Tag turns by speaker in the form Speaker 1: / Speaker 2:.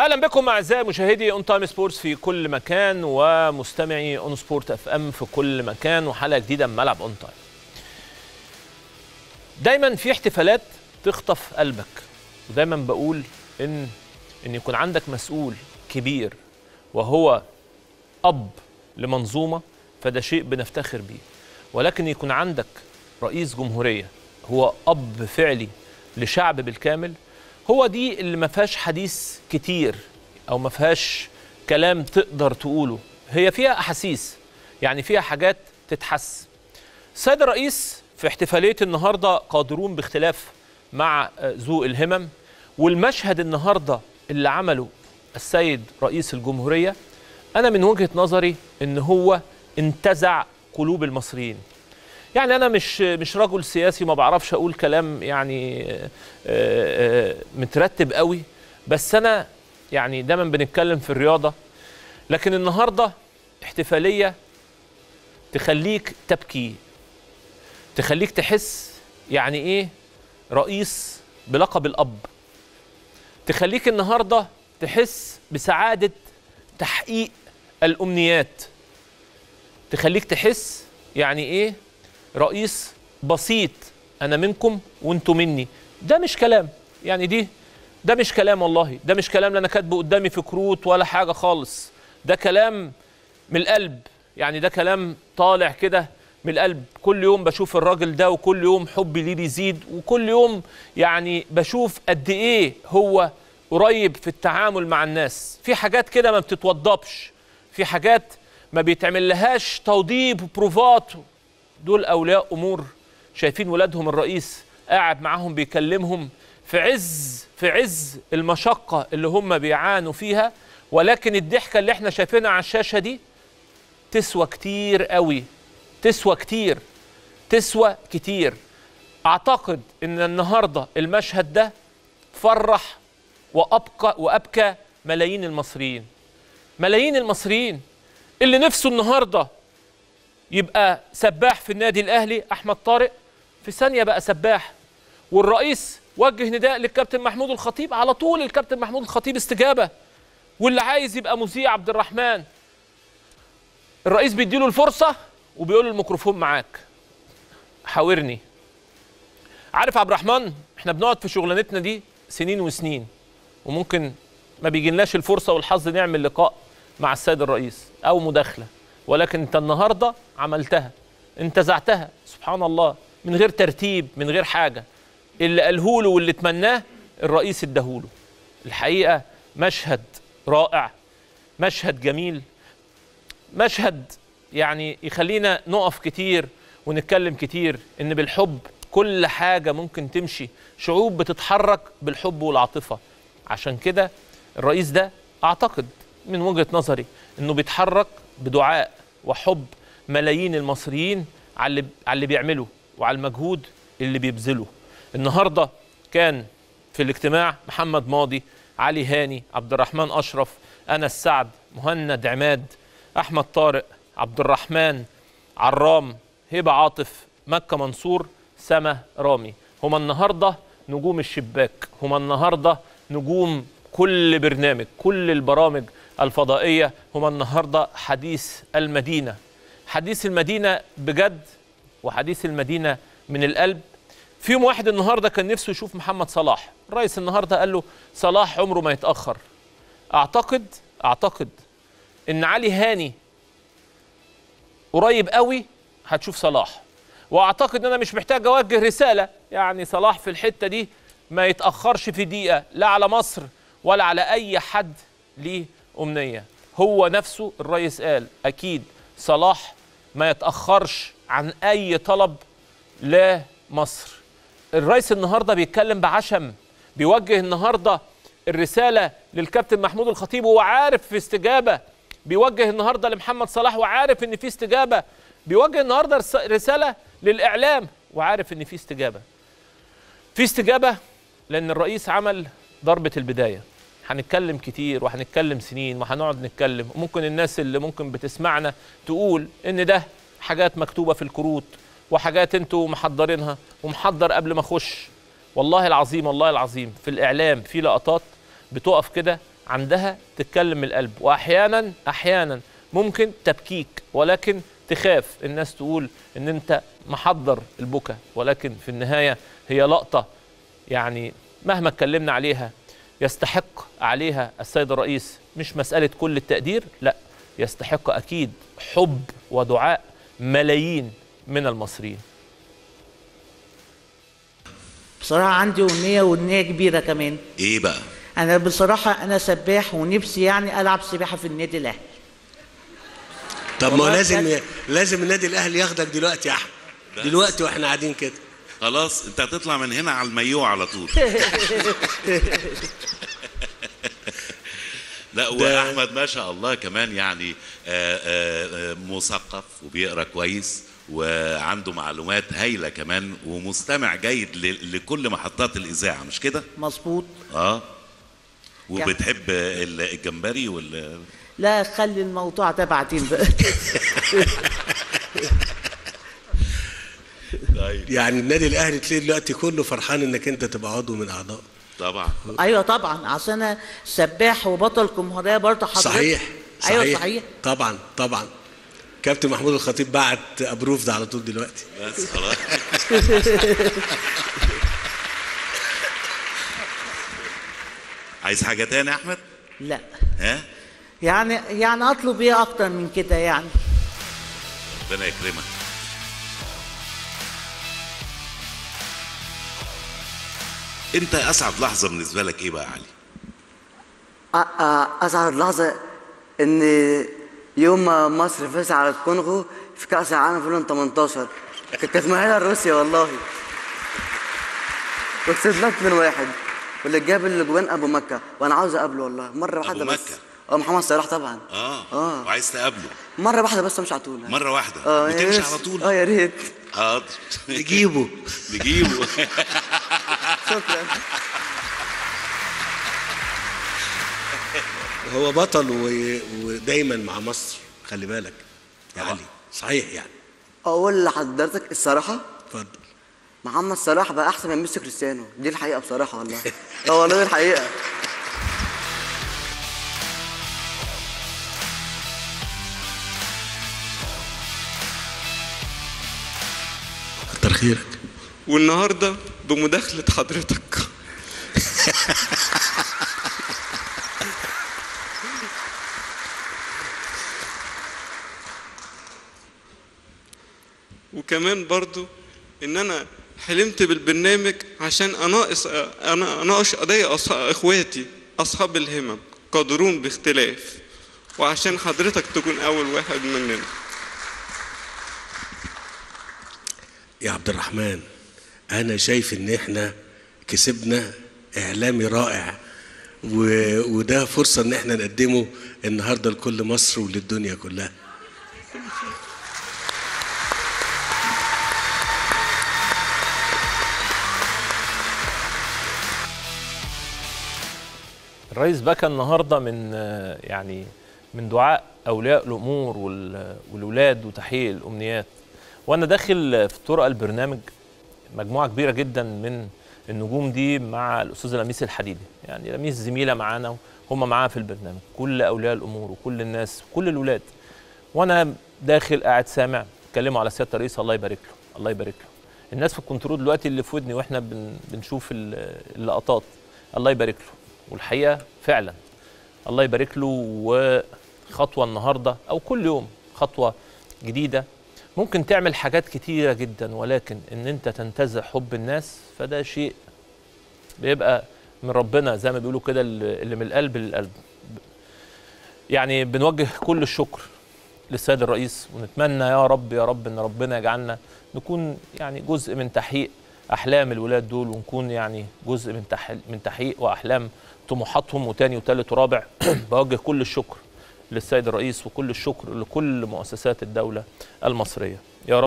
Speaker 1: اهلا بكم اعزائي مشاهدي اون تايم سبورتس في كل مكان ومستمعي اون سبورت اف ام في كل مكان وحلقه جديده من ملعب اون تايم. دايما في احتفالات تخطف قلبك ودايما بقول ان ان يكون عندك مسؤول كبير وهو اب لمنظومه فده شيء بنفتخر بيه ولكن يكون عندك رئيس جمهوريه هو اب فعلي لشعب بالكامل هو دي اللي ما فيهاش حديث كتير او ما فيهاش كلام تقدر تقوله هي فيها احاسيس يعني فيها حاجات تتحس السيد الرئيس في احتفاليه النهارده قادرون باختلاف مع ذو الهمم والمشهد النهارده اللي عمله السيد رئيس الجمهوريه انا من وجهه نظري ان هو انتزع قلوب المصريين يعني انا مش مش رجل سياسي ما بعرفش اقول كلام يعني آآ آآ مترتب قوي بس انا يعني دايما بنتكلم في الرياضه لكن النهارده احتفاليه تخليك تبكي تخليك تحس يعني ايه رئيس بلقب الاب تخليك النهارده تحس بسعاده تحقيق الامنيات تخليك تحس يعني ايه رئيس بسيط انا منكم وانتوا مني ده مش كلام يعني دي ده مش كلام والله ده مش كلام اللي انا كاتبه قدامي في كروت ولا حاجه خالص ده كلام من القلب يعني ده كلام طالع كده من القلب كل يوم بشوف الراجل ده وكل يوم حبي ليه بيزيد وكل يوم يعني بشوف قد ايه هو قريب في التعامل مع الناس في حاجات كده ما بتتوضبش في حاجات ما بيتعمل لهاش توضيب وبروفات دول اولياء امور شايفين ولادهم الرئيس قاعد معاهم بيكلمهم في عز في عز المشقه اللي هم بيعانوا فيها ولكن الضحكه اللي احنا شايفينها على الشاشه دي تسوى كتير قوي تسوى كتير تسوى كتير اعتقد ان النهارده المشهد ده فرح وابقى وابكى ملايين المصريين ملايين المصريين اللي نفسه النهارده يبقى سباح في النادي الاهلي احمد طارق في ثانيه بقى سباح والرئيس وجه نداء للكابتن محمود الخطيب على طول الكابتن محمود الخطيب استجابه واللي عايز يبقى مذيع عبد الرحمن الرئيس بيديله الفرصه وبيقول له الميكروفون معاك حاورني عارف عبد الرحمن احنا بنقعد في شغلانتنا دي سنين وسنين وممكن ما بيجيلناش الفرصه والحظ نعمل لقاء مع السيد الرئيس او مداخله ولكن انت النهارده عملتها انتزعتها سبحان الله من غير ترتيب من غير حاجه اللي قاله له واللي تمناه الرئيس اداهوله الحقيقه مشهد رائع مشهد جميل مشهد يعني يخلينا نقف كتير ونتكلم كتير ان بالحب كل حاجه ممكن تمشي شعوب بتتحرك بالحب والعاطفه عشان كده الرئيس ده اعتقد من وجهه نظري انه بيتحرك بدعاء وحب ملايين المصريين على اللي, على اللي بيعمله وعلى المجهود اللي بيبذله النهارده كان في الاجتماع محمد ماضي علي هاني عبد الرحمن اشرف انس سعد مهند عماد احمد طارق عبد الرحمن عرام هبه عاطف مكه منصور سما رامي هما النهارده نجوم الشباك هما النهارده نجوم كل برنامج كل البرامج الفضائية هما النهاردة حديث المدينة حديث المدينة بجد وحديث المدينة من القلب فيهم واحد النهاردة كان نفسه يشوف محمد صلاح الرئيس النهاردة قال له صلاح عمره ما يتأخر أعتقد أعتقد إن علي هاني قريب قوي هتشوف صلاح وأعتقد إن أنا مش محتاج أوجه رسالة يعني صلاح في الحتة دي ما يتأخرش في دقيقة لا على مصر ولا على أي حد ليه أمنية هو نفسه الرئيس قال أكيد صلاح ما يتأخرش عن أي طلب لمصر الرئيس النهاردة بيتكلم بعشم بيوجه النهاردة الرسالة للكابتن محمود الخطيب وهو عارف في استجابة بيوجه النهاردة لمحمد صلاح وعارف إن في استجابة بيوجه النهاردة رسالة للإعلام وعارف إن في استجابة في استجابة لأن الرئيس عمل ضربة البداية هنتكلم كتير وهنتكلم سنين وهنقعد نتكلم وممكن الناس اللي ممكن بتسمعنا تقول ان ده حاجات مكتوبه في الكروت وحاجات انتوا محضرينها ومحضر قبل ما اخش والله العظيم والله العظيم في الاعلام في لقطات بتقف كده عندها تتكلم من القلب واحيانا احيانا ممكن تبكيك ولكن تخاف الناس تقول ان انت محضر البكا ولكن في النهايه هي لقطه يعني مهما اتكلمنا عليها يستحق عليها السيد الرئيس مش مساله كل التقدير لا يستحق اكيد حب ودعاء ملايين من المصريين
Speaker 2: بصراحة عندي أمنية وأمنية كبيرة كمان
Speaker 3: ايه بقى
Speaker 2: أنا بصراحة أنا سباح ونفسي يعني ألعب سباحة في النادي الأهلي
Speaker 4: طب ما هو
Speaker 2: والله
Speaker 4: لازم
Speaker 2: بجد.
Speaker 4: لازم النادي الاهلي ياخدك دلوقتي يا احمد دلوقتي واحنا قاعدين كده
Speaker 3: خلاص انت هتطلع من هنا على المايو على طول لا واحمد ما شاء الله كمان يعني آه، آه، آه، مثقف وبيقرا كويس وعنده معلومات هايله كمان ومستمع جيد ل- لكل محطات الاذاعه مش كده؟
Speaker 2: مظبوط
Speaker 3: اه وبتحب ال- الجمبري وال
Speaker 2: لا خلي الموضوع ده بعدين بقى
Speaker 3: طيب
Speaker 4: يعني النادي الاهلي تلاقي دلوقتي كله فرحان انك انت تبقى عضو من اعضاء
Speaker 3: طبعا
Speaker 2: أيوة طبعا عشان أنا سباح وبطل جمهورية برضه حضرتك
Speaker 4: صحيح صحيح
Speaker 2: أيوة صحيح
Speaker 4: طبعا طبعا كابتن محمود الخطيب بعت ابروف ده على طول دلوقتي
Speaker 3: بس خلاص عايز حاجه تاني يا احمد؟
Speaker 2: لا
Speaker 3: ها؟
Speaker 2: يعني يعني أطلب إيه أكتر من كده يعني
Speaker 3: ربنا يكرمك انت اسعد لحظه بالنسبه لك ايه بقى يا علي
Speaker 5: أ- أ- أسعد لحظة إن يوم ما مصر فاز على الكونغو في كأس العالم في 2018 كانت مؤهلة لروسيا والله وكسبنا 2 واحد واللي جاب الاجوان ابو مكه وانا عاوز اقابله والله مره واحده بس
Speaker 3: مكة؟
Speaker 5: اه محمد صلاح طبعا
Speaker 3: اه
Speaker 5: اه
Speaker 3: وعايز تقابله
Speaker 5: مره واحده بس مش على طول
Speaker 3: مره واحده
Speaker 5: اه يا
Speaker 3: وتمشي
Speaker 5: ريت.
Speaker 3: على طول
Speaker 5: اه يا ريت
Speaker 3: حاضر
Speaker 4: نجيبه
Speaker 3: نجيبه
Speaker 5: شكرا
Speaker 4: هو بطل و... ودايما مع مصر خلي بالك يا علي صحيح يعني
Speaker 5: اقول لحضرتك الصراحه
Speaker 4: اتفضل
Speaker 5: محمد صلاح بقى احسن من ميسي كريستيانو دي الحقيقه بصراحه والله اه والله دي الحقيقه
Speaker 4: كتر خيرك
Speaker 6: والنهارده بمداخلة حضرتك وكمان برضو ان انا حلمت بالبرنامج عشان اناقص انا اناقش قضايا أص- اخواتي اصحاب الهمم قادرون باختلاف وعشان حضرتك تكون اول واحد مننا
Speaker 4: يا عبد الرحمن انا شايف ان احنا كسبنا اعلامي رائع و... وده فرصه ان احنا نقدمه النهارده لكل مصر وللدنيا كلها
Speaker 1: الرئيس بكى النهارده من آه، يعني من دعاء اولياء الامور وال- والولاد وتحقيق الامنيات وانا داخل في طرق البرنامج مجموعه كبيره جدا من النجوم دي مع الاستاذ لميس الحديدي يعني لميس زميله معانا هم معاها في البرنامج كل اولياء الامور وكل الناس كل الولاد وانا داخل قاعد سامع اتكلموا على سياده الرئيس الله يبارك له الله يبارك له الناس في الكنترول دلوقتي اللي في ودني واحنا بن بنشوف ال- اللقطات الله يبارك له والحقيقه فعلا الله يبارك له وخطوه النهارده او كل يوم خطوه جديده ممكن تعمل حاجات كتيره جدا ولكن ان انت تنتزع حب الناس فده شيء بيبقى من ربنا زي ما بيقولوا كده اللي اللي من القلب للقلب يعني بنوجه كل الشكر للسيد الرئيس ونتمنى يا رب يا رب ان ربنا يجعلنا نكون يعني جزء من تحقيق احلام الولاد دول ونكون يعني جزء من تحقيق من تحقيق واحلام طموحاتهم وتاني وتالت ورابع بوجه كل الشكر للسيد الرئيس وكل الشكر لكل مؤسسات الدوله المصريه